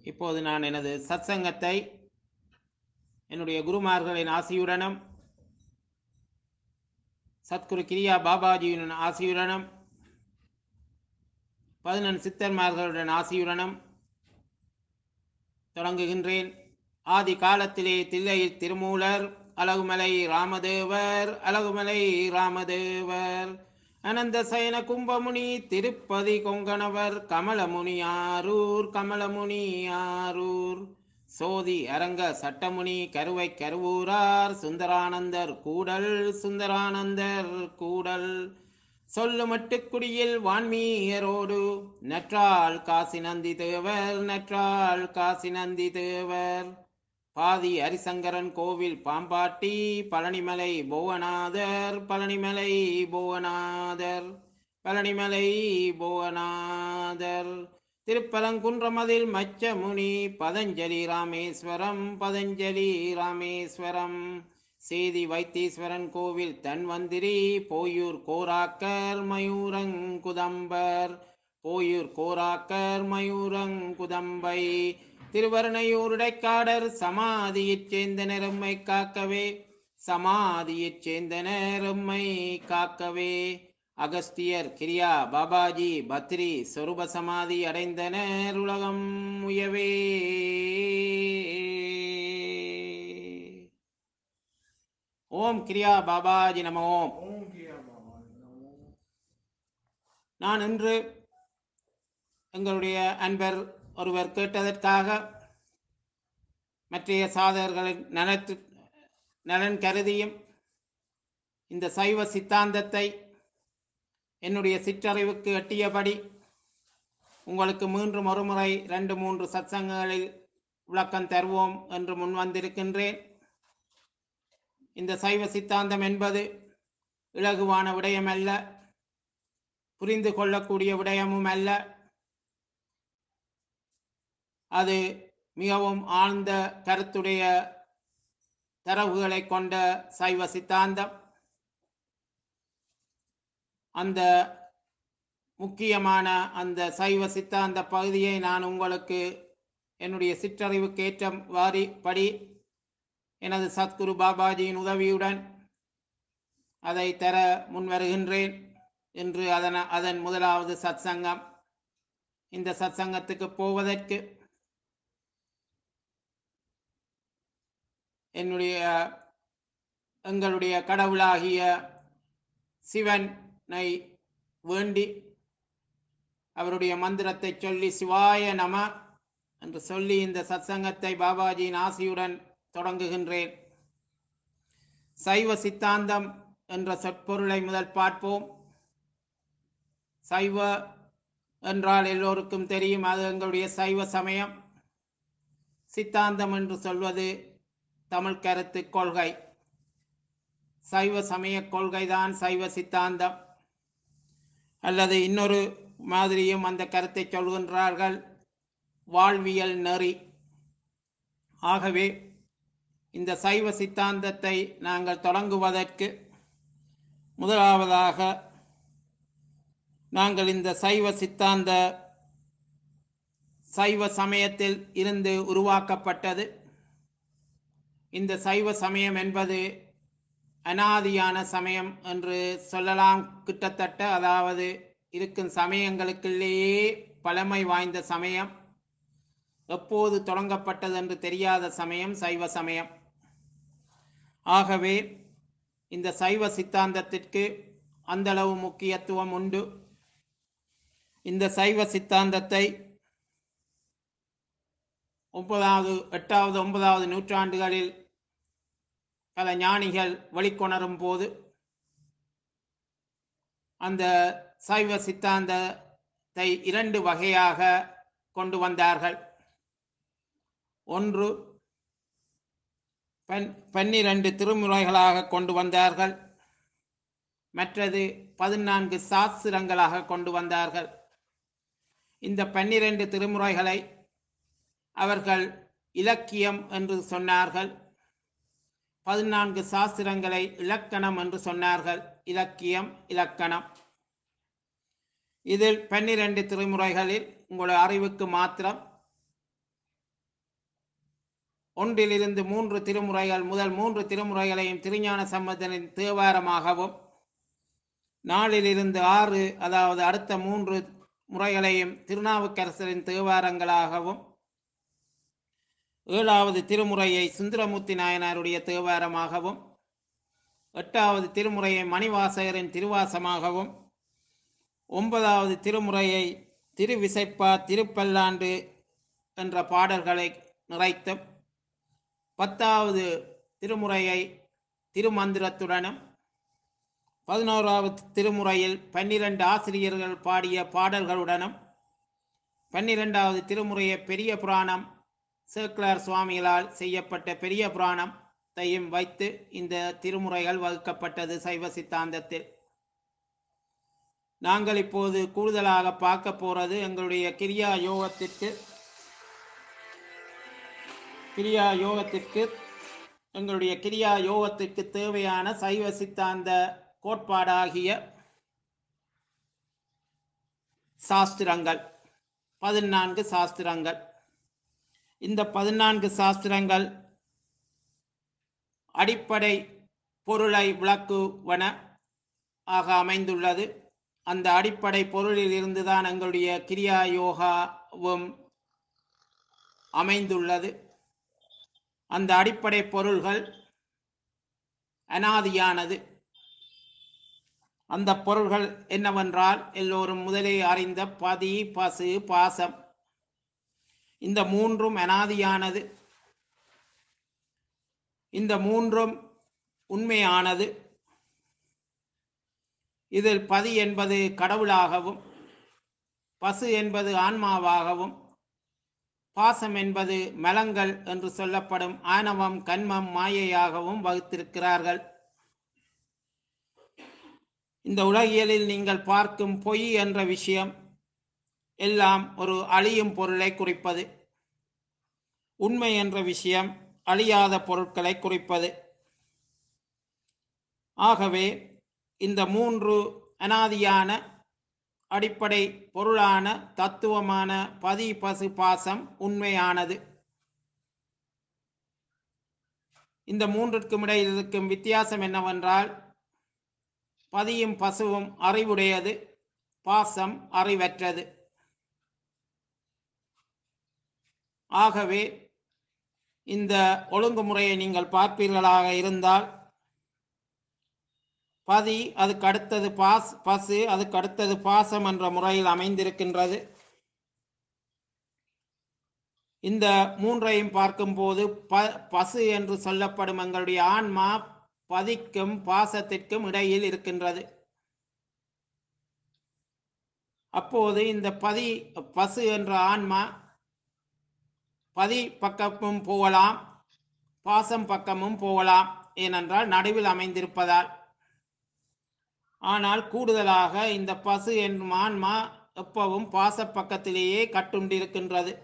இப்போது நான் எனது சத்சங்கத்தை என்னுடைய குருமார்களின் ஆசியுடனும் சத்குரு கிரியா பாபாஜியின் ஆசியுடனும் பதினெண் சித்தர்மார்களுடன் ஆசியுடனும் தொடங்குகின்றேன் ஆதி காலத்திலே தில்லையில் திருமூலர் அழகுமலை ராமதேவர் அழகுமலை ராமதேவர் அனந்த சயன கும்பமுனி திருப்பதி கொங்கணவர் கமலமுனி ஆரூர் கமலமுனி ஆரூர் சோதி அரங்க சட்டமுனி கருவை கருவூரார் சுந்தரானந்தர் கூடல் சுந்தரானந்தர் கூடல் சொல்லு மட்டுக்குடியில் வான்மீயரோடு நற்றாள் காசி நந்தி தேவர் நற்றாள் காசி நந்தி தேவர் பாதி ஹரிசங்கரன் கோவில் பாம்பாட்டி பழனிமலை புவனாதர் பழனிமலை புவனாதர் பழனிமலை புவனாதர் திருப்பரங்குன்றமதில் மச்சமுனி பதஞ்சலி ராமேஸ்வரம் பதஞ்சலி ராமேஸ்வரம் சேதி வைத்தீஸ்வரன் கோவில் தன்வந்திரி போயூர் கோராக்கர் மயூரங்குதம்பர் போயூர் கோராக்கர் மயூரங்குதம்பை திருவருணையூருடைக்காடர் சமாதியைச் சேர்ந்த நெரும்மை காக்கவே சமாதியைச் சேர்ந்த நெரும்மை காக்கவே அகஸ்தியர் கிரியா பாபாஜி பத்ரி சொரூப சமாதி அடைந்தனர் உலகம் உயவே ஓம் கிரியா பாபாஜி நம ஓம் ஓம் கிரியா பாபா நமோ நான் இன்று எங்களுடைய அன்பர் ஒருவர் கேட்டதற்காக மற்றைய சாதகர்களின் நலத்து நலன் கருதியும் இந்த சைவ சித்தாந்தத்தை என்னுடைய சிற்றறிவுக்கு எட்டியபடி உங்களுக்கு மீண்டும் ஒருமுறை ரெண்டு மூன்று சத்சங்கங்களில் விளக்கம் தருவோம் என்று முன்வந்திருக்கின்றேன் இந்த சைவ சித்தாந்தம் என்பது இலகுவான விடயமல்ல புரிந்து கொள்ளக்கூடிய விடயமும் அல்ல அது மிகவும் ஆழ்ந்த கருத்துடைய தரவுகளை கொண்ட சைவ சித்தாந்தம் அந்த முக்கியமான அந்த சைவ சித்தாந்த பகுதியை நான் உங்களுக்கு என்னுடைய சிற்றறிவுக்கு ஏற்ற வாரி படி எனது சத்குரு பாபாஜியின் உதவியுடன் அதை தர முன்வருகின்றேன் என்று அதன அதன் முதலாவது சத்சங்கம் இந்த சத்சங்கத்துக்கு போவதற்கு என்னுடைய எங்களுடைய கடவுளாகிய சிவனை வேண்டி அவருடைய மந்திரத்தை சொல்லி சிவாய நம என்று சொல்லி இந்த சத்சங்கத்தை பாபாஜியின் ஆசியுடன் தொடங்குகின்றேன் சைவ சித்தாந்தம் என்ற சொற்பொருளை முதல் பார்ப்போம் சைவ என்றால் எல்லோருக்கும் தெரியும் அது எங்களுடைய சைவ சமயம் சித்தாந்தம் என்று சொல்வது தமிழ் கருத்து கொள்கை சைவ சமய கொள்கைதான் சைவ சித்தாந்தம் அல்லது இன்னொரு மாதிரியும் அந்த கருத்தை சொல்கின்றார்கள் வாழ்வியல் நெறி ஆகவே இந்த சைவ சித்தாந்தத்தை நாங்கள் தொடங்குவதற்கு முதலாவதாக நாங்கள் இந்த சைவ சித்தாந்த சைவ சமயத்தில் இருந்து உருவாக்கப்பட்டது இந்த சைவ சமயம் என்பது அனாதியான சமயம் என்று சொல்லலாம் கிட்டத்தட்ட அதாவது இருக்கும் சமயங்களுக்குள்ளேயே பழமை வாய்ந்த சமயம் எப்போது தொடங்கப்பட்டது என்று தெரியாத சமயம் சைவ சமயம் ஆகவே இந்த சைவ சித்தாந்தத்திற்கு அந்தளவு முக்கியத்துவம் உண்டு இந்த சைவ சித்தாந்தத்தை ஒன்பதாவது எட்டாவது ஒன்பதாவது நூற்றாண்டுகளில் பல ஞானிகள் வெளிக்கொணரும் போது அந்த சைவ சித்தாந்தத்தை இரண்டு வகையாக கொண்டு வந்தார்கள் ஒன்று பன் பன்னிரண்டு திருமுறைகளாக கொண்டு வந்தார்கள் மற்றது பதினான்கு சாஸ்திரங்களாக கொண்டு வந்தார்கள் இந்த பன்னிரண்டு திருமுறைகளை அவர்கள் இலக்கியம் என்று சொன்னார்கள் பதினான்கு சாஸ்திரங்களை இலக்கணம் என்று சொன்னார்கள் இலக்கியம் இலக்கணம் இதில் பன்னிரண்டு திருமுறைகளில் உங்களுடைய அறிவுக்கு மாத்திரம் ஒன்றிலிருந்து மூன்று திருமுறைகள் முதல் மூன்று திருமுறைகளையும் திருஞான சம்பந்தனின் தேவாரமாகவும் நாலிலிருந்து ஆறு அதாவது அடுத்த மூன்று முறைகளையும் திருநாவுக்கரசரின் தேவாரங்களாகவும் ஏழாவது திருமுறையை சுந்தரமூர்த்தி நாயனாருடைய தேவாரமாகவும் எட்டாவது திருமுறையை மணிவாசகரின் திருவாசமாகவும் ஒன்பதாவது திருமுறையை திருவிசைப்பா திருப்பல்லாண்டு என்ற பாடல்களை நிறைத்தும் பத்தாவது திருமுறையை திருமந்திரத்துடனும் பதினோராவது திருமுறையில் பன்னிரண்டு ஆசிரியர்கள் பாடிய பாடல்களுடனும் பன்னிரெண்டாவது திருமுறையை பெரிய புராணம் சேக்கிலார் சுவாமிகளால் செய்யப்பட்ட பெரிய புராணத்தையும் வைத்து இந்த திருமுறைகள் வகுக்கப்பட்டது சைவ சித்தாந்தத்தில் நாங்கள் இப்போது கூடுதலாக பார்க்க போறது எங்களுடைய கிரியா யோகத்திற்கு கிரியா யோகத்திற்கு எங்களுடைய கிரியா யோகத்திற்கு தேவையான சைவ சித்தாந்த கோட்பாடாகிய சாஸ்திரங்கள் பதினான்கு சாஸ்திரங்கள் இந்த பதினான்கு சாஸ்திரங்கள் அடிப்படை பொருளை விளக்குவன ஆக அமைந்துள்ளது அந்த அடிப்படை பொருளில் இருந்துதான் எங்களுடைய கிரியா யோகாவும் அமைந்துள்ளது அந்த அடிப்படை பொருள்கள் அனாதியானது அந்த பொருள்கள் என்னவென்றால் எல்லோரும் முதலே அறிந்த பதி பசு பாசம் இந்த மூன்றும் அனாதியானது இந்த மூன்றும் உண்மையானது இதில் பதி என்பது கடவுளாகவும் பசு என்பது ஆன்மாவாகவும் பாசம் என்பது மலங்கள் என்று சொல்லப்படும் ஆணவம் கண்மம் மாயையாகவும் வகுத்திருக்கிறார்கள் இந்த உலகியலில் நீங்கள் பார்க்கும் பொய் என்ற விஷயம் எல்லாம் ஒரு அழியும் பொருளை குறிப்பது உண்மை என்ற விஷயம் அழியாத பொருட்களை குறிப்பது ஆகவே இந்த மூன்று அனாதியான அடிப்படை பொருளான தத்துவமான பதி பசு பாசம் உண்மையானது இந்த மூன்றிற்கும் இடையில் இருக்கும் வித்தியாசம் என்னவென்றால் பதியும் பசுவும் அறிவுடையது பாசம் அறிவற்றது ஆகவே இந்த ஒழுங்குமுறையை நீங்கள் பார்ப்பீர்களாக இருந்தால் பதி அதுக்கு அடுத்தது பாஸ் பசு அதுக்கு அடுத்தது பாசம் என்ற முறையில் அமைந்திருக்கின்றது இந்த மூன்றையும் பார்க்கும்போது ப பசு என்று சொல்லப்படும் எங்களுடைய ஆன்மா பதிக்கும் பாசத்திற்கும் இடையில் இருக்கின்றது அப்போது இந்த பதி பசு என்ற ஆன்மா பதி பக்கமும் போகலாம் பாசம் பக்கமும் போகலாம் ஏனென்றால் நடுவில் அமைந்திருப்பதால் ஆனால் கூடுதலாக இந்த பசு என்னும் ஆன்மா எப்பவும் பாச பக்கத்திலேயே கட்டுண்டிருக்கின்றது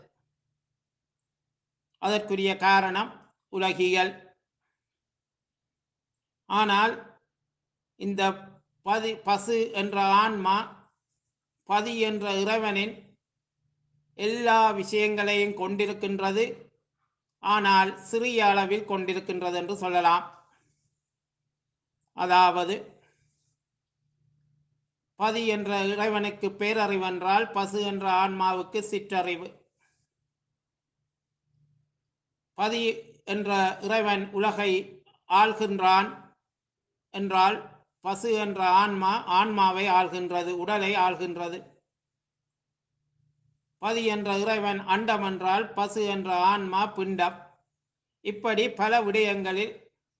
அதற்குரிய காரணம் உலகியல் ஆனால் இந்த பதி பசு என்ற ஆன்மா பதி என்ற இறைவனின் எல்லா விஷயங்களையும் கொண்டிருக்கின்றது ஆனால் சிறிய அளவில் கொண்டிருக்கின்றது என்று சொல்லலாம் அதாவது பதி என்ற இறைவனுக்கு பேரறிவென்றால் பசு என்ற ஆன்மாவுக்கு சிற்றறிவு பதி என்ற இறைவன் உலகை ஆள்கின்றான் என்றால் பசு என்ற ஆன்மா ஆன்மாவை ஆள்கின்றது உடலை ஆள்கின்றது பதி என்ற இறைவன் அண்டம் என்றால் பசு என்ற ஆன்மா பிண்டம் இப்படி பல விடயங்களில்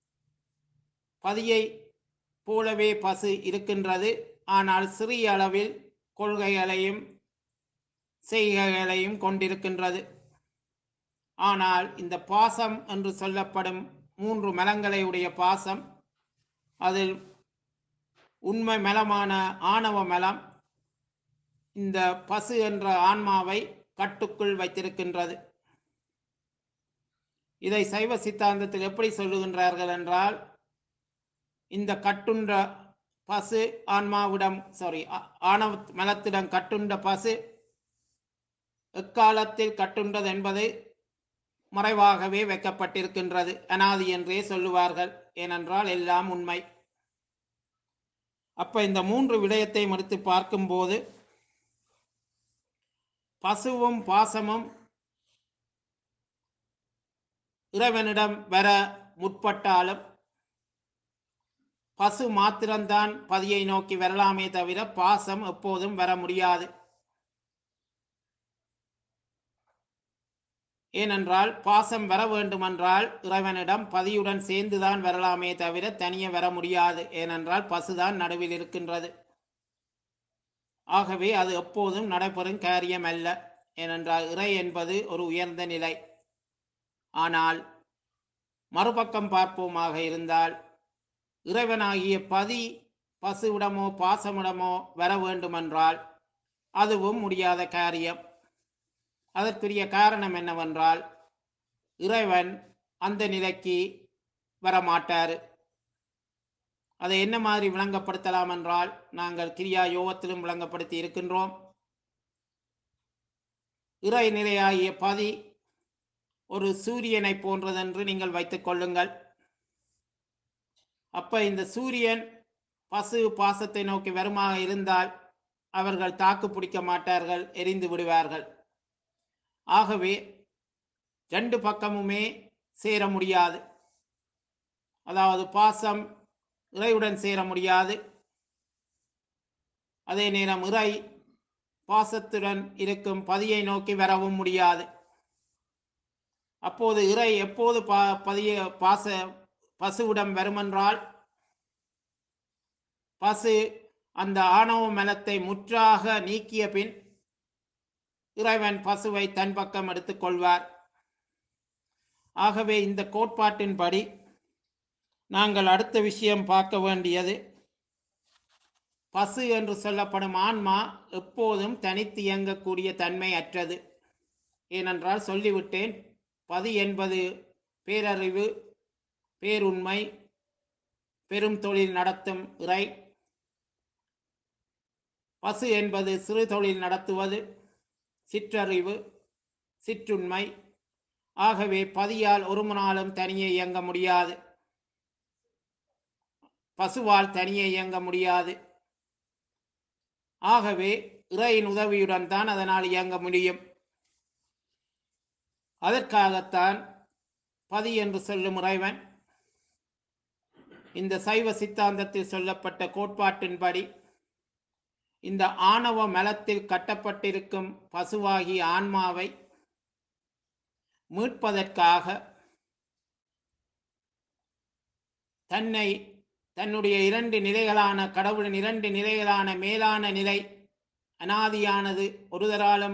பதியை போலவே பசு இருக்கின்றது ஆனால் சிறிய அளவில் கொள்கைகளையும் செய்கைகளையும் கொண்டிருக்கின்றது ஆனால் இந்த பாசம் என்று சொல்லப்படும் மூன்று மலங்களை உடைய பாசம் அதில் உண்மை மலமான ஆணவ மலம் இந்த பசு என்ற ஆன்மாவை கட்டுக்குள் வைத்திருக்கின்றது இதை சைவ சித்தாந்தத்தில் எப்படி சொல்லுகின்றார்கள் என்றால் இந்த கட்டுண்ட பசு ஆன்மாவிடம் சாரி ஆணவ மலத்திடம் கட்டுண்ட பசு எக்காலத்தில் கட்டுண்டது என்பதை மறைவாகவே வைக்கப்பட்டிருக்கின்றது அனாதி என்றே சொல்லுவார்கள் ஏனென்றால் எல்லாம் உண்மை அப்ப இந்த மூன்று விடயத்தை எடுத்து பார்க்கும்போது பசுவும் பாசமும் இறைவனிடம் வர முற்பட்டாலும் பசு மாத்திரம்தான் பதியை நோக்கி வரலாமே தவிர பாசம் எப்போதும் வர முடியாது ஏனென்றால் பாசம் வர வேண்டுமென்றால் இறைவனிடம் பதியுடன் சேர்ந்துதான் வரலாமே தவிர தனியே வர முடியாது ஏனென்றால் பசுதான் நடுவில் இருக்கின்றது ஆகவே அது எப்போதும் நடைபெறும் காரியம் அல்ல ஏனென்றால் இறை என்பது ஒரு உயர்ந்த நிலை ஆனால் மறுபக்கம் பார்ப்போமாக இருந்தால் இறைவனாகிய பதி பசுவிடமோ பாசமிடமோ வர வேண்டுமென்றால் அதுவும் முடியாத காரியம் அதற்குரிய காரணம் என்னவென்றால் இறைவன் அந்த நிலைக்கு வரமாட்டார் அதை என்ன மாதிரி விளங்கப்படுத்தலாம் என்றால் நாங்கள் கிரியா யோகத்திலும் விளங்கப்படுத்தி இருக்கின்றோம் இறை நிலையாகிய பதி ஒரு சூரியனை போன்றதென்று நீங்கள் வைத்துக் கொள்ளுங்கள் அப்ப இந்த சூரியன் பசு பாசத்தை நோக்கி வருமாக இருந்தால் அவர்கள் தாக்கு பிடிக்க மாட்டார்கள் எரிந்து விடுவார்கள் ஆகவே ரெண்டு பக்கமுமே சேர முடியாது அதாவது பாசம் இறையுடன் சேர முடியாது அதே நேரம் இறை பாசத்துடன் இருக்கும் பதியை நோக்கி வரவும் முடியாது அப்போது இறை எப்போது பா பதிய பாச பசுவிடம் வருமென்றால் பசு அந்த ஆணவ மலத்தை முற்றாக நீக்கிய பின் இறைவன் பசுவை தன் பக்கம் எடுத்துக் கொள்வார் ஆகவே இந்த கோட்பாட்டின்படி நாங்கள் அடுத்த விஷயம் பார்க்க வேண்டியது பசு என்று சொல்லப்படும் ஆன்மா எப்போதும் தனித்து இயங்கக்கூடிய தன்மை அற்றது ஏனென்றால் சொல்லிவிட்டேன் பதி என்பது பேரறிவு பேருண்மை பெரும் தொழில் நடத்தும் இறை பசு என்பது சிறு தொழில் நடத்துவது சிற்றறிவு சிற்றுண்மை ஆகவே பதியால் ஒரு நாளும் தனியே இயங்க முடியாது பசுவால் தனியே இயங்க முடியாது ஆகவே இறையின் உதவியுடன் தான் அதனால் இயங்க முடியும் அதற்காகத்தான் பதி என்று சொல்லும் இறைவன் இந்த சைவ சித்தாந்தத்தில் சொல்லப்பட்ட கோட்பாட்டின்படி இந்த ஆணவ மலத்தில் கட்டப்பட்டிருக்கும் பசுவாகிய ஆன்மாவை மீட்பதற்காக தன்னை தன்னுடைய இரண்டு நிலைகளான கடவுளின் இரண்டு நிலைகளான மேலான நிலை அனாதியானது ஒருதராலும்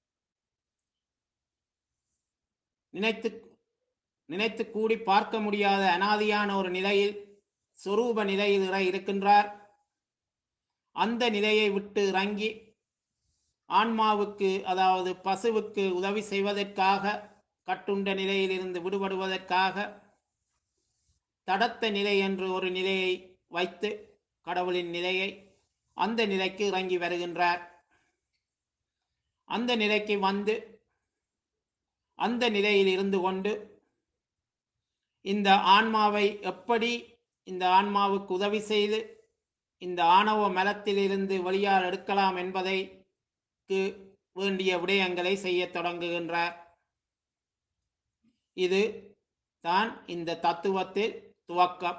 நினைத்து நினைத்து கூடி பார்க்க முடியாத அனாதியான ஒரு நிலையில் சொரூப நிலையில் இறை இருக்கின்றார் அந்த நிலையை விட்டு இறங்கி ஆன்மாவுக்கு அதாவது பசுவுக்கு உதவி செய்வதற்காக கட்டுண்ட நிலையிலிருந்து விடுபடுவதற்காக தடத்த நிலை என்று ஒரு நிலையை வைத்து கடவுளின் நிலையை அந்த நிலைக்கு இறங்கி வருகின்றார் அந்த நிலைக்கு வந்து அந்த நிலையில் இருந்து கொண்டு இந்த ஆன்மாவை எப்படி இந்த ஆன்மாவுக்கு உதவி செய்து இந்த ஆணவ மலத்திலிருந்து வெளியால் எடுக்கலாம் என்பதைக்கு வேண்டிய விடயங்களை செய்யத் தொடங்குகின்றார் இது தான் இந்த தத்துவத்தில் துவக்கம்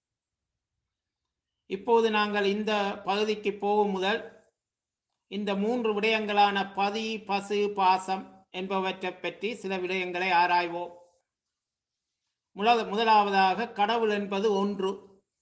இப்போது நாங்கள் இந்த பகுதிக்கு போகும் முதல் இந்த மூன்று விடயங்களான பதி பசு பாசம் என்பவற்றை பற்றி சில விடயங்களை ஆராய்வோம் முல முதலாவதாக கடவுள் என்பது ஒன்று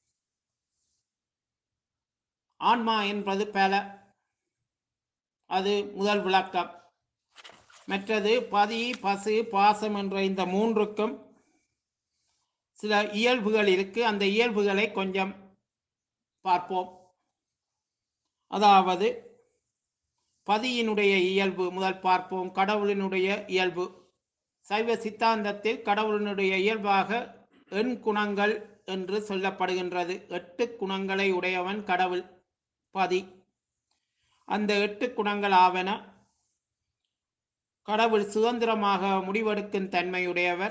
ஆன்மா என்பது பல அது முதல் விளக்கம் மற்றது பதி பசு பாசம் என்ற இந்த மூன்றுக்கும் சில இயல்புகள் இருக்கு அந்த இயல்புகளை கொஞ்சம் பார்ப்போம் அதாவது பதியினுடைய இயல்பு முதல் பார்ப்போம் கடவுளினுடைய இயல்பு சைவ சித்தாந்தத்தில் கடவுளினுடைய இயல்பாக எண் குணங்கள் என்று சொல்லப்படுகின்றது எட்டு குணங்களை உடையவன் கடவுள் பதி அந்த எட்டு குணங்கள் ஆவன கடவுள் சுதந்திரமாக முடிவெடுக்கும் தன்மையுடையவர்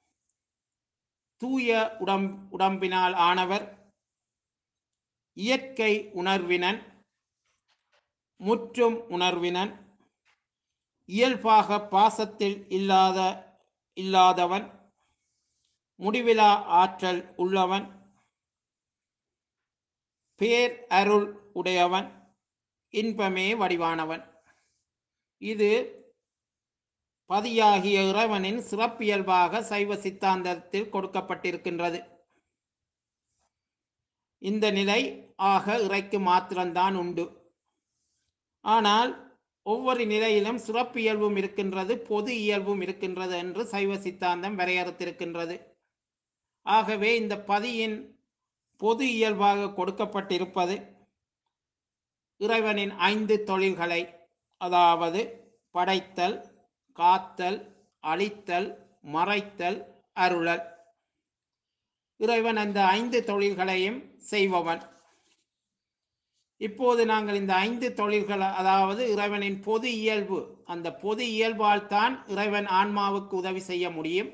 தூய உடம் உடம்பினால் ஆனவர் இயற்கை உணர்வினன் முற்றும் உணர்வினன் இயல்பாக பாசத்தில் இல்லாத இல்லாதவன் முடிவிலா ஆற்றல் உள்ளவன் பேர் அருள் உடையவன் இன்பமே வடிவானவன் இது பதியாகிய இறைவனின் சிறப்பியல்பாக சைவ சித்தாந்தத்தில் கொடுக்கப்பட்டிருக்கின்றது இந்த நிலை ஆக இறைக்கு மாத்திரம்தான் உண்டு ஆனால் ஒவ்வொரு நிலையிலும் சிறப்பியல்பும் இருக்கின்றது பொது இயல்பும் இருக்கின்றது என்று சைவ சித்தாந்தம் வரையறுத்திருக்கின்றது ஆகவே இந்த பதியின் பொது இயல்பாக கொடுக்கப்பட்டிருப்பது இறைவனின் ஐந்து தொழில்களை அதாவது படைத்தல் காத்தல் அழித்தல் மறைத்தல் அருளல் இறைவன் அந்த ஐந்து தொழில்களையும் செய்பவன் இப்போது நாங்கள் இந்த ஐந்து தொழில்கள் அதாவது இறைவனின் பொது இயல்பு அந்த பொது இயல்பால் தான் இறைவன் ஆன்மாவுக்கு உதவி செய்ய முடியும்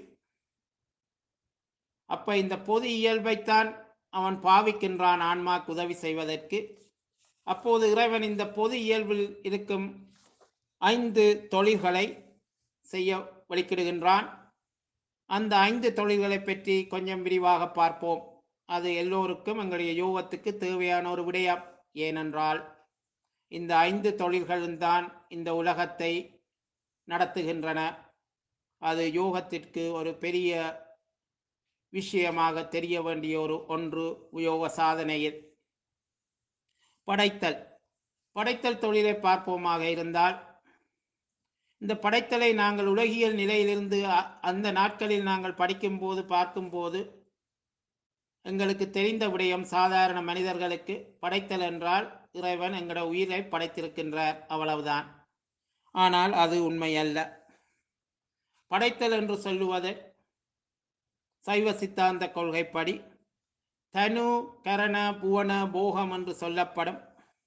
அப்ப இந்த பொது இயல்பைத்தான் அவன் பாவிக்கின்றான் ஆன்மாக்கு உதவி செய்வதற்கு அப்போது இறைவன் இந்த பொது இயல்பில் இருக்கும் ஐந்து தொழில்களை செய்ய வழிக்கிடுகின்றான் அந்த ஐந்து தொழில்களை பற்றி கொஞ்சம் விரிவாக பார்ப்போம் அது எல்லோருக்கும் எங்களுடைய யோகத்துக்கு தேவையான ஒரு விடயம் ஏனென்றால் இந்த ஐந்து தொழில்களும் தான் இந்த உலகத்தை நடத்துகின்றன அது யோகத்திற்கு ஒரு பெரிய விஷயமாக தெரிய வேண்டிய ஒரு ஒன்று யோக சாதனையில் படைத்தல் படைத்தல் தொழிலை பார்ப்போமாக இருந்தால் இந்த படைத்தலை நாங்கள் உலகியல் நிலையிலிருந்து அ- அந்த நாட்களில் நாங்கள் படிக்கும்போது பார்க்கும்போது எங்களுக்கு தெரிந்த விடயம் சாதாரண மனிதர்களுக்கு படைத்தல் என்றால் இறைவன் எங்களோட உயிரை படைத்திருக்கின்றார் அவ்வளவுதான் ஆனால் அது உண்மை அல்ல படைத்தல் என்று சொல்லுவது சைவ சித்தாந்த கொள்கைப்படி தனு கரண புவன போகம் என்று சொல்லப்படும்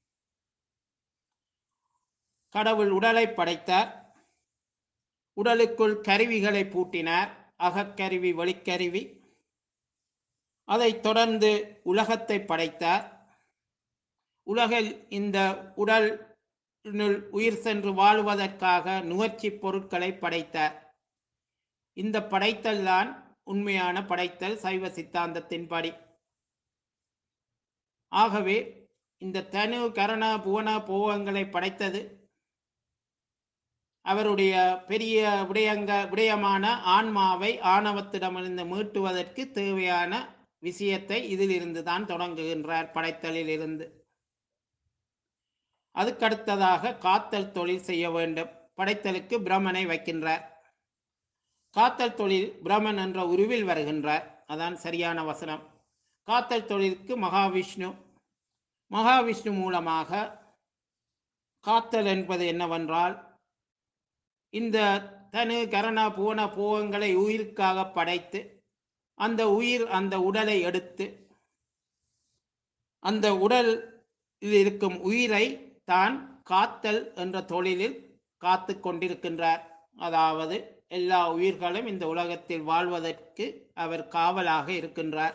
கடவுள் உடலை படைத்தார் உடலுக்குள் கருவிகளை பூட்டினார் அகக்கருவி வெளிக்கருவி அதைத் தொடர்ந்து உலகத்தை படைத்தார் உலகில் இந்த உடல் உயிர் சென்று வாழுவதற்காக நுகர்ச்சி பொருட்களை படைத்தார் இந்த படைத்தல் தான் உண்மையான படைத்தல் சைவ சித்தாந்தத்தின்படி ஆகவே இந்த தனு கரண புவன போகங்களை படைத்தது அவருடைய பெரிய விடயங்க விடயமான ஆன்மாவை ஆணவத்திடமிருந்து மீட்டுவதற்கு தேவையான விஷயத்தை இதிலிருந்து தான் தொடங்குகின்றார் படைத்தலில் இருந்து அதுக்கடுத்ததாக காத்தல் தொழில் செய்ய வேண்டும் படைத்தலுக்கு பிரமனை வைக்கின்றார் காத்தல் தொழில் பிரமன் என்ற உருவில் வருகின்றார் அதான் சரியான வசனம் காத்தல் தொழிலுக்கு மகாவிஷ்ணு மகாவிஷ்ணு மூலமாக காத்தல் என்பது என்னவென்றால் இந்த தனு கரண பூன பூவங்களை உயிருக்காக படைத்து அந்த உயிர் அந்த உடலை எடுத்து அந்த உடலில் இருக்கும் உயிரை தான் காத்தல் என்ற தொழிலில் காத்து கொண்டிருக்கின்றார் அதாவது எல்லா உயிர்களும் இந்த உலகத்தில் வாழ்வதற்கு அவர் காவலாக இருக்கின்றார்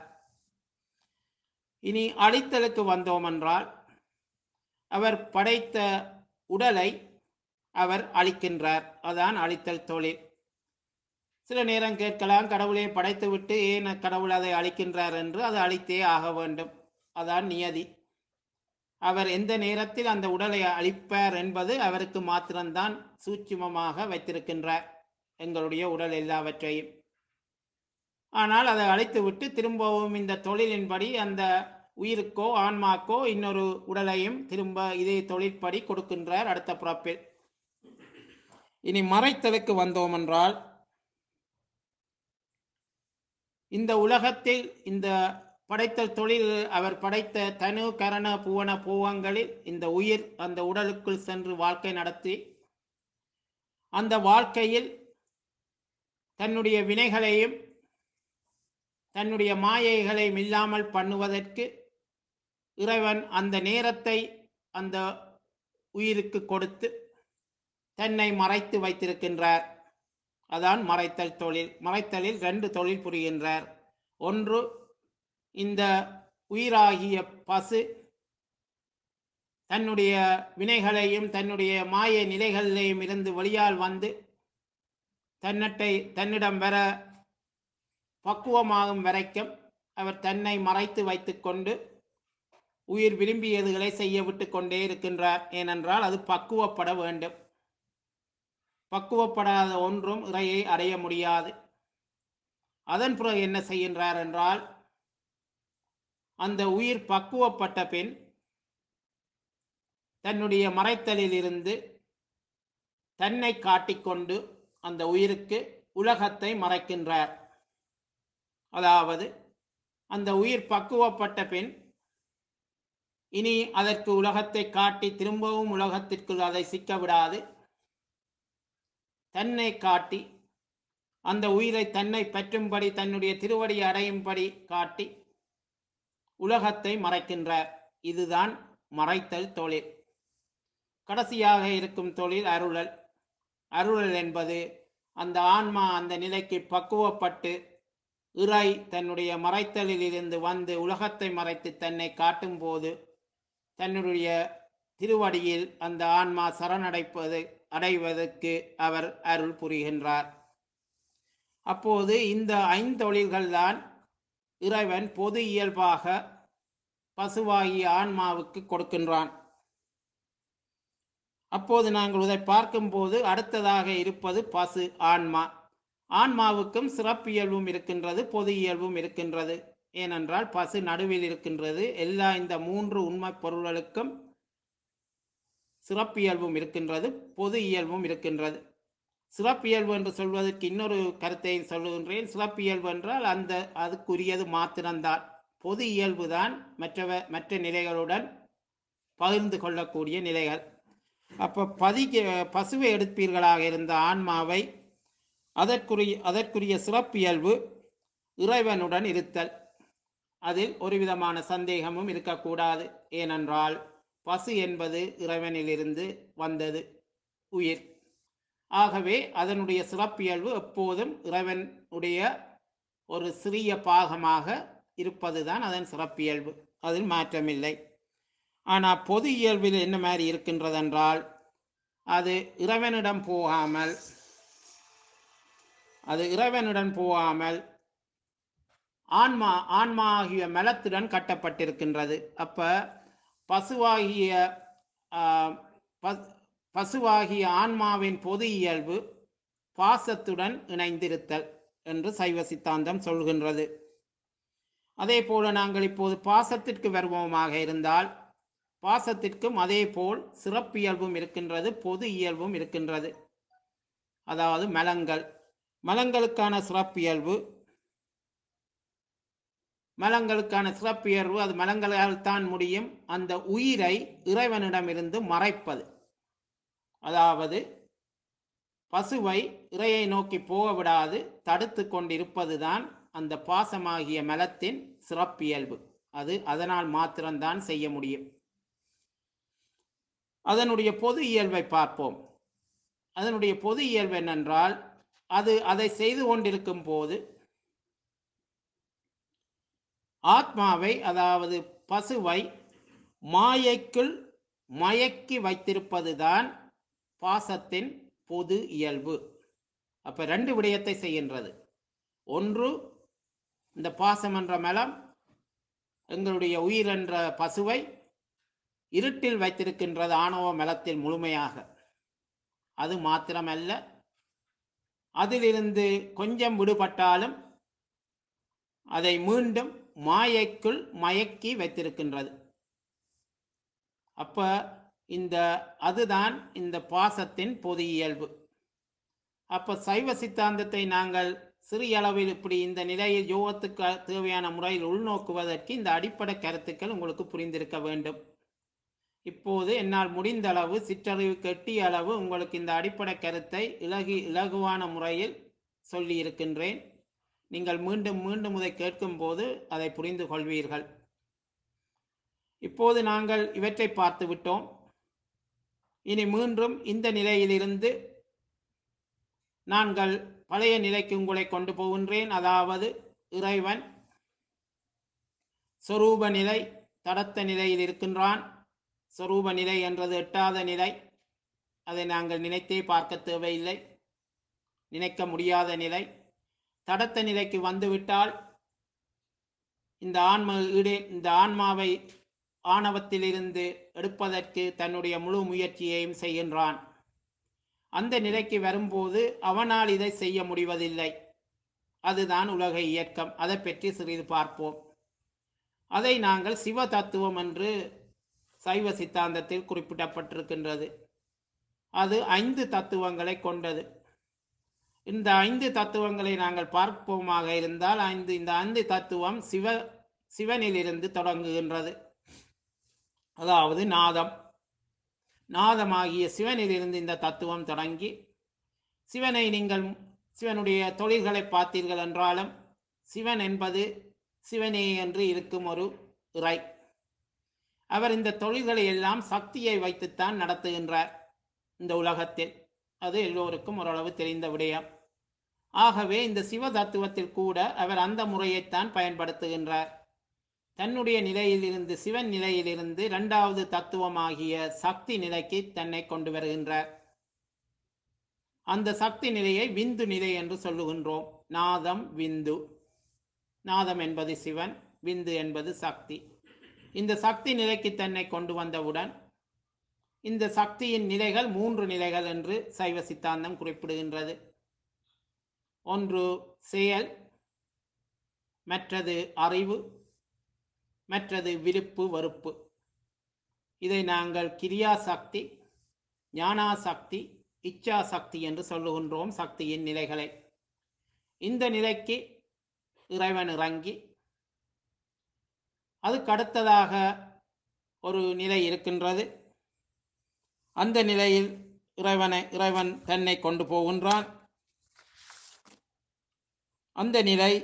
இனி அழித்தலுக்கு வந்தோம் என்றால் அவர் படைத்த உடலை அவர் அழிக்கின்றார் அதான் அழித்தல் தொழில் சில நேரம் கேட்கலாம் கடவுளை படைத்து விட்டு ஏன் கடவுள் அதை அழிக்கின்றார் என்று அது அழித்தே ஆக வேண்டும் அதான் நியதி அவர் எந்த நேரத்தில் அந்த உடலை அழிப்பார் என்பது அவருக்கு மாத்திரம்தான் சூட்சுமமாக வைத்திருக்கின்றார் எங்களுடைய உடல் எல்லாவற்றையும் ஆனால் அதை அழித்துவிட்டு திரும்பவும் இந்த தொழிலின்படி அந்த உயிருக்கோ ஆன்மாக்கோ இன்னொரு உடலையும் திரும்ப இதே தொழிற்படி கொடுக்கின்றார் அடுத்த பிறப்பில் இனி மறைத்தலுக்கு வந்தோம் என்றால் இந்த உலகத்தில் இந்த படைத்தல் தொழில் அவர் படைத்த தனு கரண புவன பூவங்களில் இந்த உயிர் அந்த உடலுக்குள் சென்று வாழ்க்கை நடத்தி அந்த வாழ்க்கையில் தன்னுடைய வினைகளையும் தன்னுடைய மாயைகளையும் இல்லாமல் பண்ணுவதற்கு இறைவன் அந்த நேரத்தை அந்த உயிருக்கு கொடுத்து தன்னை மறைத்து வைத்திருக்கின்றார் அதான் மறைத்தல் தொழில் மறைத்தலில் ரெண்டு தொழில் புரிகின்றார் ஒன்று இந்த உயிராகிய பசு தன்னுடைய வினைகளையும் தன்னுடைய மாய நிலைகளிலேயும் இருந்து வெளியால் வந்து தன்னட்டை தன்னிடம் வர பக்குவமாகும் வரைக்கும் அவர் தன்னை மறைத்து வைத்துக்கொண்டு உயிர் விரும்பியதுகளை செய்ய விட்டு கொண்டே இருக்கின்றார் ஏனென்றால் அது பக்குவப்பட வேண்டும் பக்குவப்படாத ஒன்றும் இறையை அடைய முடியாது அதன் பிறகு என்ன செய்கின்றார் என்றால் அந்த உயிர் பக்குவப்பட்ட பின் தன்னுடைய மறைத்தலில் இருந்து தன்னை காட்டிக்கொண்டு அந்த உயிருக்கு உலகத்தை மறைக்கின்றார் அதாவது அந்த உயிர் பக்குவப்பட்ட பின் இனி அதற்கு உலகத்தை காட்டி திரும்பவும் உலகத்திற்குள் அதை சிக்க விடாது தன்னை காட்டி அந்த உயிரை தன்னை பற்றும்படி தன்னுடைய திருவடி அடையும்படி காட்டி உலகத்தை மறைக்கின்றார் இதுதான் மறைத்தல் தொழில் கடைசியாக இருக்கும் தொழில் அருளல் அருளல் என்பது அந்த ஆன்மா அந்த நிலைக்கு பக்குவப்பட்டு இறை தன்னுடைய மறைத்தலில் இருந்து வந்து உலகத்தை மறைத்து தன்னை காட்டும் போது தன்னுடைய திருவடியில் அந்த ஆன்மா சரணடைப்பது அடைவதற்கு அவர் அருள் புரிகின்றார் அப்போது இந்த ஐந்தொழில்கள் தான் இறைவன் பொது இயல்பாக பசுவாகிய ஆன்மாவுக்கு கொடுக்கின்றான் அப்போது நாங்கள் இதை பார்க்கும்போது அடுத்ததாக இருப்பது பசு ஆன்மா ஆன்மாவுக்கும் சிறப்பியல்பும் இருக்கின்றது பொது இயல்பும் இருக்கின்றது ஏனென்றால் பசு நடுவில் இருக்கின்றது எல்லா இந்த மூன்று உண்மை பொருள்களுக்கும் சிறப்பியல்பும் இருக்கின்றது பொது இயல்பும் இருக்கின்றது சிறப்பியல்பு என்று சொல்வதற்கு இன்னொரு கருத்தை சொல்லுகின்றேன் சிறப்பியல்பு என்றால் அந்த அதுக்குரியது மாத்திரம்தான் பொது இயல்பு தான் மற்றவ மற்ற நிலைகளுடன் பகிர்ந்து கொள்ளக்கூடிய நிலைகள் அப்போ பதி பசுவை எடுப்பீர்களாக இருந்த ஆன்மாவை அதற்குரிய அதற்குரிய சிறப்பியல்பு இறைவனுடன் இருத்தல் அதில் ஒரு விதமான சந்தேகமும் இருக்கக்கூடாது ஏனென்றால் பசு என்பது இறைவனிலிருந்து வந்தது உயிர் ஆகவே அதனுடைய சிறப்பியல்பு எப்போதும் இறைவனுடைய ஒரு சிறிய பாகமாக இருப்பதுதான் அதன் சிறப்பியல்பு அதில் மாற்றமில்லை ஆனால் பொது இயல்பில் என்ன மாதிரி இருக்கின்றதென்றால் அது இறைவனிடம் போகாமல் அது இறைவனுடன் போகாமல் ஆன்மா ஆன்மா ஆகிய மலத்துடன் கட்டப்பட்டிருக்கின்றது அப்ப பசுவாகிய ஆஹ், பஸ்- பசுவாகிய ஆன்மாவின் பொது இயல்பு பாசத்துடன் இணைந்திருத்தல் என்று சைவ சித்தாந்தம் சொல்கின்றது அதே போல நாங்கள் இப்போது பாசத்திற்கு வருவோமாக இருந்தால் பாசத்திற்கும் அதே போல் சிறப்பியல்பும் இருக்கின்றது பொது இயல்பும் இருக்கின்றது அதாவது மலங்கள் மலங்களுக்கான சிறப்பியல்பு மலங்களுக்கான சிறப்பியல்பு அது மலங்களால் தான் முடியும் அந்த உயிரை இறைவனிடமிருந்து மறைப்பது அதாவது பசுவை இறையை நோக்கி போக விடாது தடுத்து கொண்டிருப்பதுதான் அந்த பாசமாகிய மலத்தின் சிறப்பியல்பு அது அதனால் மாத்திரம்தான் செய்ய முடியும் அதனுடைய பொது இயல்பை பார்ப்போம் அதனுடைய பொது இயல்பு என்னென்றால் அது அதை செய்து கொண்டிருக்கும் போது ஆத்மாவை அதாவது பசுவை மாயைக்குள் மயக்கி வைத்திருப்பதுதான் பாசத்தின் பொது இயல்பு அப்ப ரெண்டு விடயத்தை செய்கின்றது ஒன்று இந்த பாசம் என்ற மலம் எங்களுடைய உயிர் என்ற பசுவை இருட்டில் வைத்திருக்கின்றது ஆணவ மலத்தில் முழுமையாக அது மாத்திரமல்ல அதிலிருந்து கொஞ்சம் விடுபட்டாலும் அதை மீண்டும் மாயைக்குள் மயக்கி வைத்திருக்கின்றது அப்ப இந்த அதுதான் இந்த பாசத்தின் பொது இயல்பு அப்ப சைவ சித்தாந்தத்தை நாங்கள் சிறிய அளவில் இப்படி இந்த நிலையில் யோகத்துக்கு தேவையான முறையில் உள்நோக்குவதற்கு இந்த அடிப்படை கருத்துக்கள் உங்களுக்கு புரிந்திருக்க வேண்டும் இப்போது என்னால் முடிந்த அளவு சிற்றறிவு கெட்டிய அளவு உங்களுக்கு இந்த அடிப்படை கருத்தை இலகு இலகுவான முறையில் சொல்லி இருக்கின்றேன் நீங்கள் மீண்டும் மீண்டும் இதை கேட்கும்போது அதை புரிந்து கொள்வீர்கள் இப்போது நாங்கள் இவற்றை பார்த்து விட்டோம் இனி மீண்டும் இந்த நிலையிலிருந்து நாங்கள் பழைய நிலைக்கு உங்களை கொண்டு போகின்றேன் அதாவது இறைவன் சொரூப நிலை தடத்த நிலையில் இருக்கின்றான் சொரூப நிலை என்றது எட்டாத நிலை அதை நாங்கள் நினைத்தே பார்க்க தேவையில்லை நினைக்க முடியாத நிலை தடத்த நிலைக்கு வந்துவிட்டால் இந்த ஆன்ம ஈடே இந்த ஆன்மாவை ஆணவத்திலிருந்து எடுப்பதற்கு தன்னுடைய முழு முயற்சியையும் செய்கின்றான் அந்த நிலைக்கு வரும்போது அவனால் இதை செய்ய முடிவதில்லை அதுதான் உலக இயக்கம் அதை பற்றி சிறிது பார்ப்போம் அதை நாங்கள் சிவ தத்துவம் என்று சைவ சித்தாந்தத்தில் குறிப்பிடப்பட்டிருக்கின்றது அது ஐந்து தத்துவங்களை கொண்டது இந்த ஐந்து தத்துவங்களை நாங்கள் பார்ப்போமாக இருந்தால் ஐந்து இந்த ஐந்து தத்துவம் சிவ சிவனிலிருந்து தொடங்குகின்றது அதாவது நாதம் நாதமாகிய சிவனிலிருந்து இந்த தத்துவம் தொடங்கி சிவனை நீங்கள் சிவனுடைய தொழில்களை பார்த்தீர்கள் என்றாலும் சிவன் என்பது சிவனே என்று இருக்கும் ஒரு இறை அவர் இந்த தொழில்களை எல்லாம் சக்தியை வைத்துத்தான் நடத்துகின்றார் இந்த உலகத்தில் அது எல்லோருக்கும் ஓரளவு தெரிந்த விடயம் ஆகவே இந்த சிவ தத்துவத்தில் கூட அவர் அந்த முறையைத்தான் பயன்படுத்துகின்றார் தன்னுடைய நிலையிலிருந்து சிவன் நிலையிலிருந்து இரண்டாவது தத்துவமாகிய சக்தி நிலைக்கு தன்னை கொண்டு வருகின்றார் அந்த சக்தி நிலையை விந்து நிலை என்று சொல்லுகின்றோம் நாதம் விந்து நாதம் என்பது சிவன் விந்து என்பது சக்தி இந்த சக்தி நிலைக்கு தன்னை கொண்டு வந்தவுடன் இந்த சக்தியின் நிலைகள் மூன்று நிலைகள் என்று சைவ சித்தாந்தம் குறிப்பிடுகின்றது ஒன்று செயல் மற்றது அறிவு மற்றது விருப்பு வெறுப்பு இதை நாங்கள் கிரியா சக்தி ஞானா சக்தி இச்சா சக்தி என்று சொல்லுகின்றோம் சக்தியின் நிலைகளை இந்த நிலைக்கு இறைவன் இறங்கி அதுக்கு அடுத்ததாக ஒரு நிலை இருக்கின்றது அந்த நிலையில் இறைவனை இறைவன் தன்னை கொண்டு போகின்றான் அந்த நிலை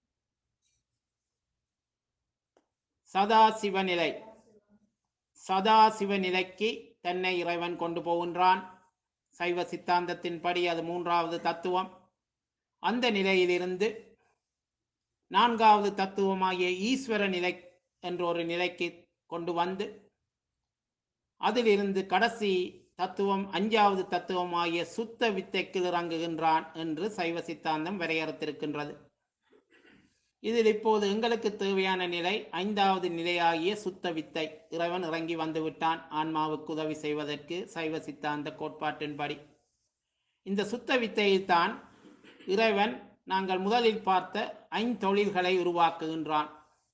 சதாசிவ நிலை சதாசிவ நிலைக்கு தன்னை இறைவன் கொண்டு போகின்றான் சைவ சித்தாந்தத்தின்படி அது மூன்றாவது தத்துவம் அந்த நிலையிலிருந்து நான்காவது தத்துவமாகிய ஈஸ்வர நிலை என்ற ஒரு நிலைக்கு கொண்டு வந்து அதிலிருந்து கடைசி தத்துவம் அஞ்சாவது தத்துவமாகிய சுத்த வித்தைக்கு இறங்குகின்றான் என்று சைவ சித்தாந்தம் வரையறுத்திருக்கின்றது இதில் இப்போது எங்களுக்கு தேவையான நிலை ஐந்தாவது நிலையாகிய சுத்த வித்தை இறைவன் இறங்கி வந்து விட்டான் ஆன்மாவுக்கு உதவி செய்வதற்கு சைவ சித்தாந்த கோட்பாட்டின்படி இந்த சுத்த வித்தையில்தான் இறைவன் நாங்கள் முதலில் பார்த்த ஐந்தொழில்களை உருவாக்குகின்றான்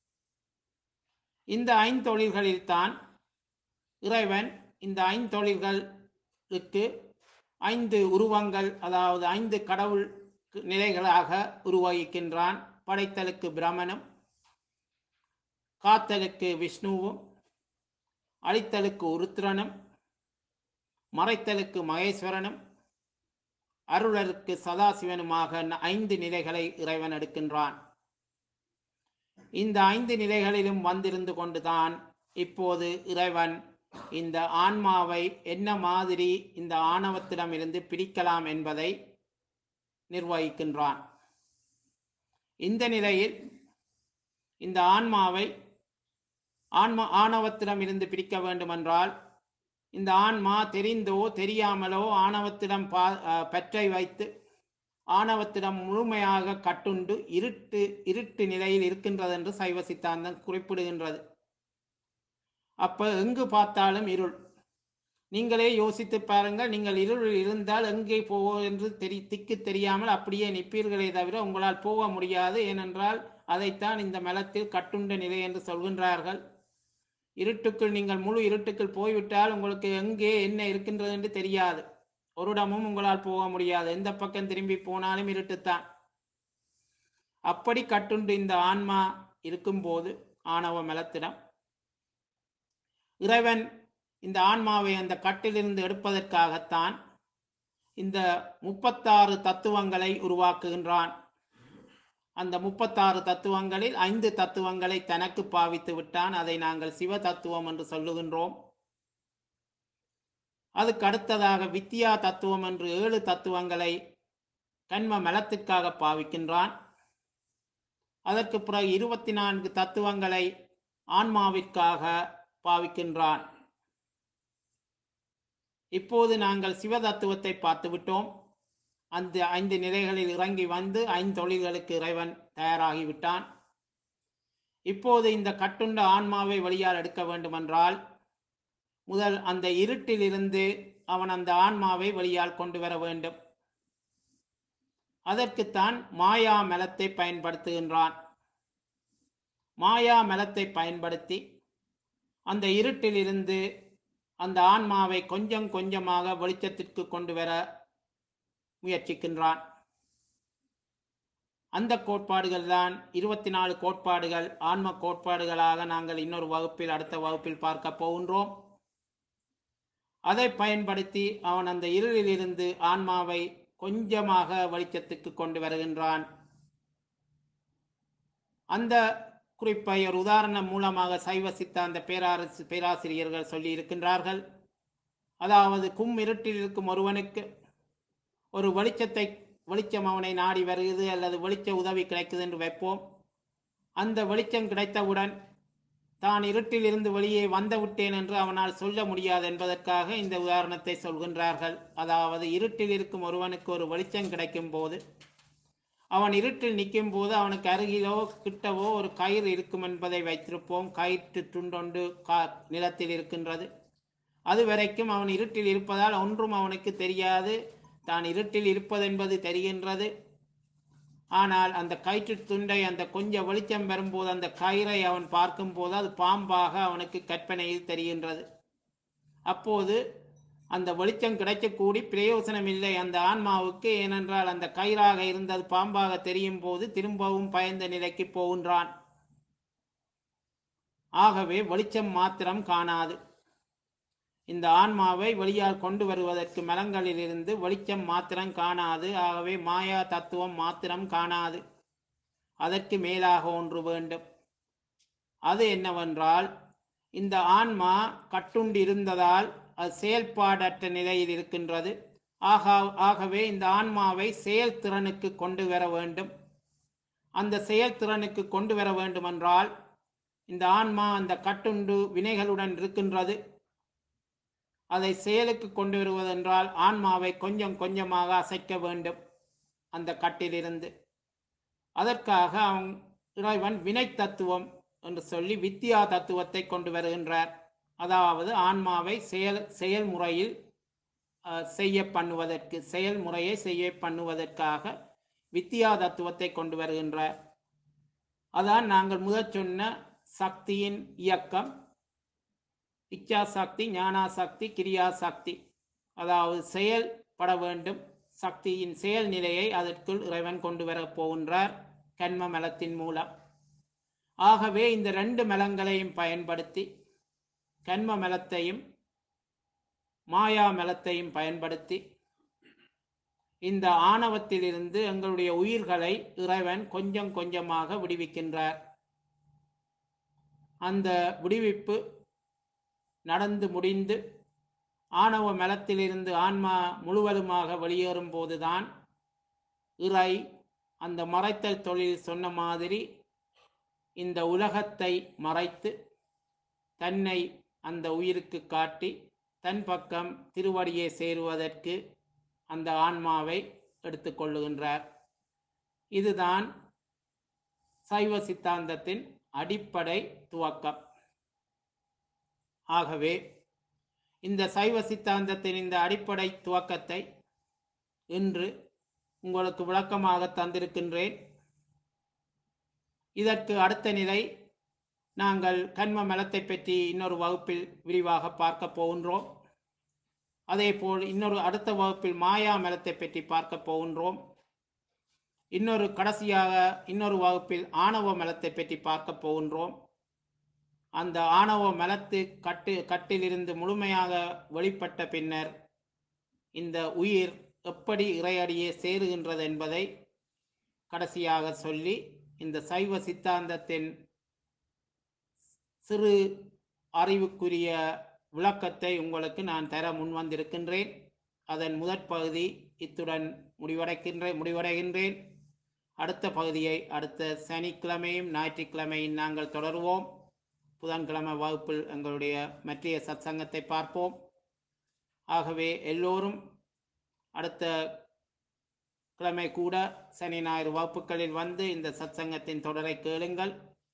இந்த ஐந்தொழில்களில்தான் இறைவன் இந்த ஐந்தொழில்களுக்கு ஐந்து உருவங்கள் அதாவது ஐந்து கடவுள் நிலைகளாக உருவகிக்கின்றான் படைத்தலுக்கு பிரமனும் காத்தலுக்கு விஷ்ணுவும் அழித்தலுக்கு உருத்திரனும் மறைத்தலுக்கு மகேஸ்வரனும் அருளருக்கு சதாசிவனுமாக ஐந்து நிலைகளை இறைவன் எடுக்கின்றான் இந்த ஐந்து நிலைகளிலும் வந்திருந்து கொண்டுதான் இப்போது இறைவன் இந்த ஆன்மாவை என்ன மாதிரி இந்த ஆணவத்திடம் இருந்து பிரிக்கலாம் என்பதை நிர்வகிக்கின்றான் இந்த நிலையில் இந்த ஆன்மாவை ஆன்மா ஆணவத்திடம் இருந்து பிரிக்க வேண்டுமென்றால் இந்த ஆன்மா தெரிந்தோ தெரியாமலோ ஆணவத்திடம் பா அஹ் பற்றை வைத்து ஆணவத்திடம் முழுமையாக கட்டுண்டு இருட்டு இருட்டு நிலையில் இருக்கின்றது என்று சைவ சித்தாந்தம் குறிப்பிடுகின்றது அப்ப எங்கு பார்த்தாலும் இருள் நீங்களே யோசித்து பாருங்கள் நீங்கள் இருள் இருந்தால் எங்கே போவோம் என்று தெரி திக்கு தெரியாமல் அப்படியே நிற்பீர்களே தவிர உங்களால் போக முடியாது ஏனென்றால் அதைத்தான் இந்த மலத்தில் கட்டுண்ட நிலை என்று சொல்கின்றார்கள் இருட்டுக்குள் நீங்கள் முழு இருட்டுக்குள் போய்விட்டால் உங்களுக்கு எங்கே என்ன இருக்கின்றது என்று தெரியாது ஒரு இடமும் உங்களால் போக முடியாது எந்த பக்கம் திரும்பி போனாலும் இருட்டுத்தான் அப்படி கட்டுண்டு இந்த ஆன்மா இருக்கும்போது ஆணவ மலத்திடம் இறைவன் இந்த ஆன்மாவை அந்த கட்டிலிருந்து எடுப்பதற்காகத்தான் இந்த முப்பத்தாறு தத்துவங்களை உருவாக்குகின்றான் அந்த முப்பத்தாறு தத்துவங்களில் ஐந்து தத்துவங்களை தனக்கு பாவித்து விட்டான் அதை நாங்கள் சிவ தத்துவம் என்று சொல்லுகின்றோம் அதுக்கு அடுத்ததாக வித்தியா தத்துவம் என்று ஏழு தத்துவங்களை கண்ம மலத்திற்காக பாவிக்கின்றான் அதற்கு பிறகு இருபத்தி நான்கு தத்துவங்களை ஆன்மாவிற்காக பாவிக்கின்றான் இப்போது நாங்கள் சிவ தத்துவத்தை பார்த்துவிட்டோம் அந்த ஐந்து நிலைகளில் இறங்கி வந்து ஐந்தொழில்களுக்கு இறைவன் தயாராகிவிட்டான் இப்போது இந்த கட்டுண்ட ஆன்மாவை வழியால் எடுக்க வேண்டுமென்றால் முதல் அந்த இருட்டிலிருந்து அவன் அந்த ஆன்மாவை வெளியால் கொண்டு வர வேண்டும் அதற்குத்தான் மாயா மலத்தை பயன்படுத்துகின்றான் மாயா மலத்தை பயன்படுத்தி அந்த இருட்டிலிருந்து அந்த ஆன்மாவை கொஞ்சம் கொஞ்சமாக வெளிச்சத்திற்கு கொண்டு வர முயற்சிக்கின்றான் அந்த கோட்பாடுகள் தான் இருபத்தி நாலு கோட்பாடுகள் ஆன்ம கோட்பாடுகளாக நாங்கள் இன்னொரு வகுப்பில் அடுத்த வகுப்பில் பார்க்க போகின்றோம் அதை பயன்படுத்தி அவன் அந்த இருளிலிருந்து ஆன்மாவை கொஞ்சமாக வெளிச்சத்துக்கு கொண்டு வருகின்றான் அந்த குறிப்பை ஒரு உதாரணம் மூலமாக சைவ சித்தாந்த பேராரசு பேராசிரியர்கள் சொல்லி இருக்கின்றார்கள் அதாவது கும் இருட்டில் இருக்கும் ஒருவனுக்கு ஒரு வெளிச்சத்தை வெளிச்சம் அவனை நாடி வருகிறது அல்லது வெளிச்ச உதவி கிடைக்குது என்று வைப்போம் அந்த வெளிச்சம் கிடைத்தவுடன் தான் இருட்டில் இருந்து வெளியே வந்து விட்டேன் என்று அவனால் சொல்ல முடியாது என்பதற்காக இந்த உதாரணத்தை சொல்கின்றார்கள் அதாவது இருட்டில் இருக்கும் ஒருவனுக்கு ஒரு வெளிச்சம் கிடைக்கும் போது அவன் இருட்டில் நிற்கும் போது அவனுக்கு அருகிலோ கிட்டவோ ஒரு கயிறு இருக்கும் என்பதை வைத்திருப்போம் கயிற்று துண்டொண்டு கா நிலத்தில் இருக்கின்றது அது வரைக்கும் அவன் இருட்டில் இருப்பதால் ஒன்றும் அவனுக்கு தெரியாது தான் இருட்டில் இருப்பதென்பது தெரிகின்றது ஆனால் அந்த கயிற்று துண்டை அந்த கொஞ்சம் வெளிச்சம் வரும்போது அந்த கயிறை அவன் பார்க்கும்போது அது பாம்பாக அவனுக்கு கற்பனையில் தெரிகின்றது அப்போது அந்த வெளிச்சம் கிடைக்கக்கூடி பிரயோசனம் இல்லை அந்த ஆன்மாவுக்கு ஏனென்றால் அந்த கயிறாக இருந்தது பாம்பாக தெரியும் போது திரும்பவும் பயந்த நிலைக்கு போகின்றான் ஆகவே வெளிச்சம் மாத்திரம் காணாது இந்த ஆன்மாவை வெளியால் கொண்டு வருவதற்கு மலங்களிலிருந்து வெளிச்சம் மாத்திரம் காணாது ஆகவே மாயா தத்துவம் மாத்திரம் காணாது அதற்கு மேலாக ஒன்று வேண்டும் அது என்னவென்றால் இந்த ஆன்மா கட்டுண்டு இருந்ததால் அது செயல்பாடற்ற நிலையில் இருக்கின்றது ஆக ஆகவே இந்த ஆன்மாவை செயல்திறனுக்கு கொண்டு வர வேண்டும் அந்த செயல்திறனுக்கு கொண்டு வர வேண்டுமென்றால் இந்த ஆன்மா அந்த கட்டுண்டு வினைகளுடன் இருக்கின்றது அதை செயலுக்கு கொண்டு வருவதென்றால் ஆன்மாவை கொஞ்சம் கொஞ்சமாக அசைக்க வேண்டும் அந்த கட்டிலிருந்து அதற்காக அவன் இறைவன் வினை தத்துவம் என்று சொல்லி வித்தியா தத்துவத்தை கொண்டு வருகின்றார் அதாவது ஆன்மாவை செயல் செயல்முறையில் அஹ், செய்ய பண்ணுவதற்கு செயல்முறையை செய்ய பண்ணுவதற்காக வித்தியா தத்துவத்தை கொண்டு வருகின்றார் அதான் நாங்கள் முதற் சொன்ன சக்தியின் இயக்கம் இச்சா சக்தி ஞானா சக்தி கிரியா சக்தி அதாவது செயல்பட வேண்டும் சக்தியின் செயல் நிலையை அதற்குள் இறைவன் கொண்டு வரப் போகின்றார் கண்ம மலத்தின் மூலம் ஆகவே இந்த ரெண்டு மலங்களையும் பயன்படுத்தி கண்ம மலத்தையும் மாயா மலத்தையும் பயன்படுத்தி இந்த ஆணவத்திலிருந்து எங்களுடைய உயிர்களை இறைவன் கொஞ்சம் கொஞ்சமாக விடுவிக்கின்றார் அந்த விடுவிப்பு நடந்து முடிந்து ஆணவ மலத்திலிருந்து ஆன்மா முழுவதுமாக வெளியேறும் போதுதான் இறை அந்த மறைத்தல் தொழில் சொன்ன மாதிரி இந்த உலகத்தை மறைத்து தன்னை அந்த உயிருக்கு காட்டி தன் பக்கம் திருவடியை சேருவதற்கு அந்த ஆன்மாவை எடுத்துக்கொள்ளுகின்றார் இதுதான் சைவ சித்தாந்தத்தின் அடிப்படை துவக்கம் ஆகவே இந்த சைவ சித்தாந்தத்தின் இந்த அடிப்படை துவக்கத்தை இன்று உங்களுக்கு விளக்கமாக தந்திருக்கின்றேன் இதற்கு அடுத்த நிலை நாங்கள் கண்ம மலத்தை பற்றி இன்னொரு வகுப்பில் விரிவாக பார்க்க போகின்றோம் அதேபோல் இன்னொரு அடுத்த வகுப்பில் மாயா மலத்தை பற்றி பார்க்க போகின்றோம் இன்னொரு கடைசியாக இன்னொரு வகுப்பில் ஆணவ மலத்தை பற்றி பார்க்க போகின்றோம் அந்த ஆணவ மலத்து கட்டு கட்டிலிருந்து முழுமையாக வெளிப்பட்ட பின்னர் இந்த உயிர் எப்படி இறையடியே சேருகின்றது என்பதை கடைசியாக சொல்லி இந்த சைவ சித்தாந்தத்தின் சிறு அறிவுக்குரிய விளக்கத்தை உங்களுக்கு நான் தர முன்வந்திருக்கின்றேன் அதன் முதற் பகுதி இத்துடன் முடிவடைக்கின்றேன் முடிவடைகின்றேன் அடுத்த பகுதியை அடுத்த சனிக்கிழமையும் ஞாயிற்றுக்கிழமையும் நாங்கள் தொடருவோம் புதன்கிழமை வகுப்பில் எங்களுடைய மற்றைய சத்சங்கத்தை பார்ப்போம் ஆகவே எல்லோரும் அடுத்த கிழமை கூட சனி ஞாயிறு வகுப்புகளில் வந்து இந்த சத்சங்கத்தின் தொடரை கேளுங்கள்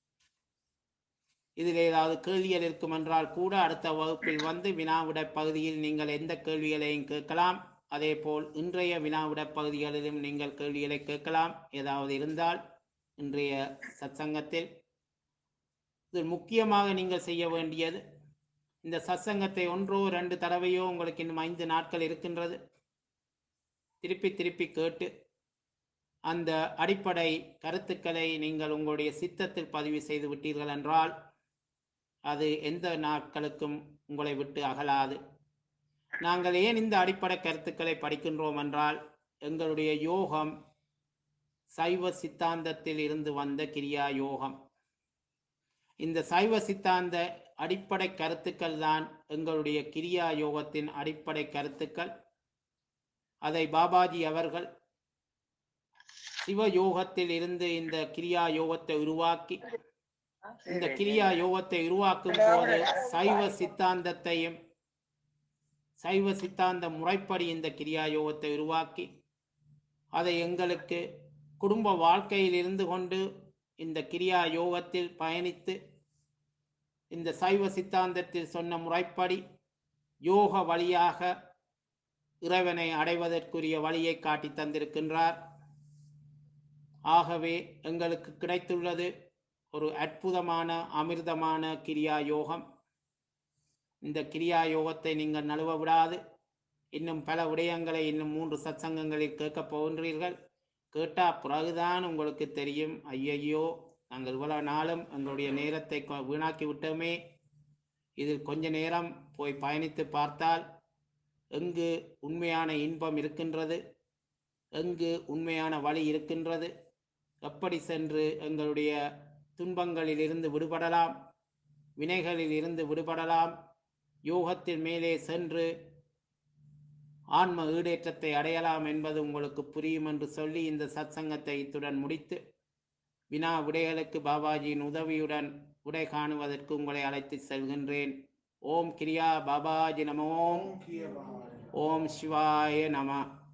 இதில் ஏதாவது கேள்விகள் இருக்கும் என்றால் கூட அடுத்த வகுப்பில் வந்து வினாவிட பகுதியில் நீங்கள் எந்த கேள்விகளையும் கேட்கலாம் அதேபோல் இன்றைய வினாவிட பகுதிகளிலும் நீங்கள் கேள்விகளை கேட்கலாம் ஏதாவது இருந்தால் இன்றைய சத்சங்கத்தில் இதில் முக்கியமாக நீங்கள் செய்ய வேண்டியது இந்த சத்சங்கத்தை ஒன்றோ ரெண்டு தடவையோ உங்களுக்கு இன்னும் ஐந்து நாட்கள் இருக்கின்றது திருப்பி திருப்பி கேட்டு அந்த அடிப்படை கருத்துக்களை நீங்கள் உங்களுடைய சித்தத்தில் பதிவு செய்து விட்டீர்கள் என்றால் அது எந்த நாட்களுக்கும் உங்களை விட்டு அகலாது நாங்கள் ஏன் இந்த அடிப்படை கருத்துக்களை படிக்கின்றோம் என்றால் எங்களுடைய யோகம் சைவ சித்தாந்தத்தில் இருந்து வந்த கிரியா யோகம் இந்த சைவ சித்தாந்த அடிப்படை கருத்துக்கள் தான் எங்களுடைய கிரியா யோகத்தின் அடிப்படை கருத்துக்கள் அதை பாபாஜி அவர்கள் சிவ யோகத்தில் இருந்து இந்த கிரியா யோகத்தை உருவாக்கி இந்த கிரியா யோகத்தை உருவாக்கும் போது சைவ சித்தாந்தத்தையும் சைவ சித்தாந்த முறைப்படி இந்த கிரியா யோகத்தை உருவாக்கி அதை எங்களுக்கு குடும்ப வாழ்க்கையில் இருந்து கொண்டு இந்த கிரியா யோகத்தில் பயணித்து இந்த சைவ சித்தாந்தத்தில் சொன்ன முறைப்படி யோக வழியாக இறைவனை அடைவதற்குரிய வழியை காட்டி தந்திருக்கின்றார் ஆகவே எங்களுக்கு கிடைத்துள்ளது ஒரு அற்புதமான அமிர்தமான கிரியா யோகம் இந்த கிரியா யோகத்தை நீங்கள் நழுவ விடாது இன்னும் பல விடயங்களை இன்னும் மூன்று சத்சங்கங்களில் கேட்கப் போகின்றீர்கள் கேட்டால் பிறகுதான் உங்களுக்கு தெரியும் ஐயையோ நாங்கள் இவ்வளவு நாளும் எங்களுடைய நேரத்தை கொ- வீணாக்கி விட்டோமே இதில் கொஞ்ச நேரம் போய் பயணித்து பார்த்தால் எங்கு உண்மையான இன்பம் இருக்கின்றது எங்கு உண்மையான வழி இருக்கின்றது எப்படி சென்று எங்களுடைய துன்பங்களில் இருந்து விடுபடலாம் வினைகளில் இருந்து விடுபடலாம் யோகத்தின் மேலே சென்று ஆன்ம ஈடேற்றத்தை அடையலாம் என்பது உங்களுக்கு புரியும் என்று சொல்லி இந்த சத்சங்கத்தை இத்துடன் முடித்து வினா விடைகளுக்கு பாபாஜியின் உதவியுடன் விடை காணுவதற்கு உங்களை அழைத்து செல்கின்றேன் ஓம் கிரியா பாபாஜி நம ஓம் ஓம் கிரிய பாபாஜி ஓம் சிவாய நம